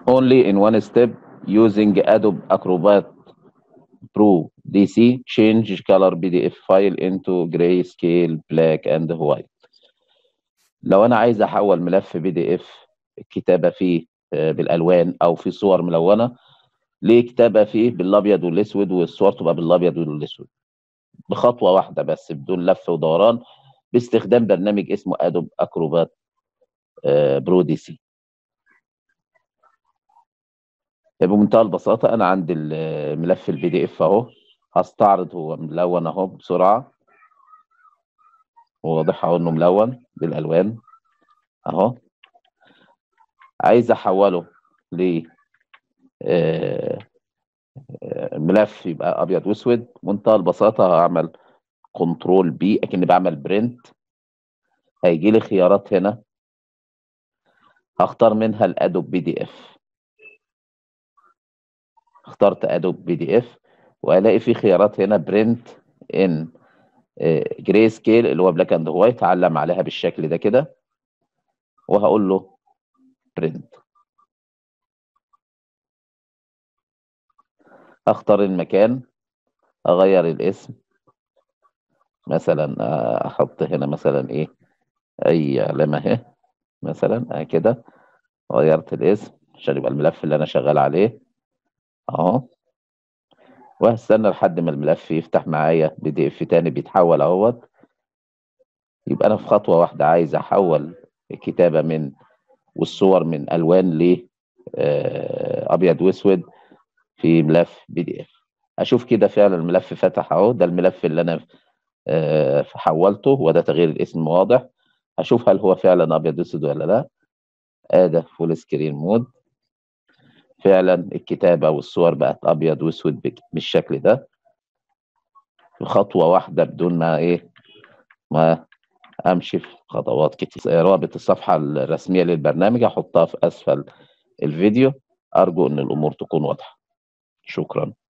only in one step using Adobe Acrobat Pro DC change color PDF file into grayscale black and white لو انا عايز احول ملف بي دي اف الكتابه فيه آه، بالالوان او في صور ملونه لكتابه فيه بالابيض والاسود والصور تبقى بالابيض والاسود بخطوه واحده بس بدون لف ودوران باستخدام برنامج اسمه ادوب اكروبات برو دي سي بمنتهى البساطه انا عندي الملف البي دي اف اهو هستعرض هو ملون اهو بسرعه واضح اهو انه ملون بالالوان اهو عايز احوله ل آه، آه، ملف يبقى ابيض واسود منتهى البساطه هعمل كنترول بي اكني بعمل برنت هيجي لي خيارات هنا هختار منها الادوب بي دي اف اخترت ادوب بي دي اف وهلاقي في خيارات هنا برنت ان جراي سكيل اللي هو بلاك اند وايت علم عليها بالشكل ده كده وهقول له برنت اختار المكان اغير الاسم مثلا احط هنا مثلا ايه اي علامه اهي مثلا كده غيرت الاسم عشان يبقى الملف اللي انا شغال عليه اهو وهستنى لحد ما الملف يفتح معايا بي دي اف تاني بيتحول اهوت يبقى انا في خطوه واحده عايز احول الكتابه من والصور من الوان ل ابيض واسود في ملف بي دي اف اشوف كده فعلا الملف فتح اهو ده الملف اللي انا حولته وده تغيير الاسم واضح هشوف هل هو فعلا ابيض واسود ولا لا ادي فول سكرين مود فعلا الكتابة والصور بقت أبيض وأسود بالشكل ده في خطوة واحدة بدون ما إيه ما أمشي في خطوات كتير رابط الصفحة الرسمية للبرنامج أحطها في أسفل الفيديو أرجو أن الأمور تكون واضحة شكرا